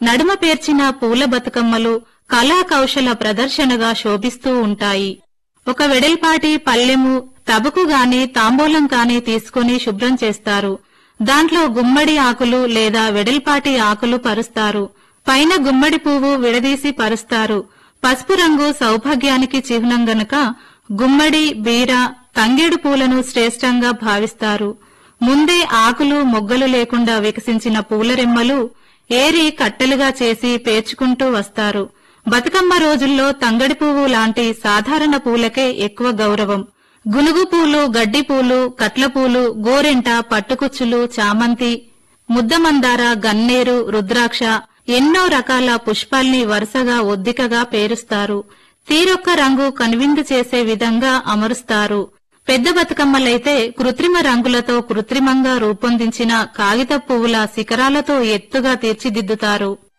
నడుమ పేర్చిన పూల బతుకమ్మలు కళా కౌశల ప్రదర్శనగా శోభిస్తూ ఉంటాయి ఒక వెడల్పాటి పల్లెము తబకు గాని తాంబూలం కాని తీసుకుని శుభ్రం చేస్తారు దాంట్లో గుమ్మడి ఆకులు లేదా వెడల్పాటి ఆకులు పరుస్తారు పైన గుమ్మడి పువ్వు విడదీసి పరుస్తారు పసుపు రంగు సౌభాగ్యానికి చిహ్నం గనుక గుమ్మడి బీర తంగేడు పూలను శ్రేష్టంగా భావిస్తారు ముందే ఆకులు మొగ్గలు లేకుండా వికసించిన పూలరెమ్మలు ఏరి కట్టెలుగా చేసి పేర్చుకుంటూ వస్తారు బతుకమ్మ రోజుల్లో తంగడి పువ్వు లాంటి సాధారణ పూలకే ఎక్కువ గౌరవం గునుగు పూలు గడ్డి పూలు కట్ల పూలు గోరెంట పట్టుకుచ్చులు చామంతి ముద్దమందార గన్నేరు రుద్రాక్ష ఎన్నో రకాల పుష్పాల్ని వరుసగా ఒద్దికగా పేరుస్తారు తీరొక్క రంగు కనువిందు చేసే విధంగా అమరుస్తారు పెద్ద బతుకమ్మలైతే కృత్రిమ రంగులతో కృత్రిమంగా రూపొందించిన కాగిత పువ్వుల శిఖరాలతో ఎత్తుగా తీర్చిదిద్దుతారు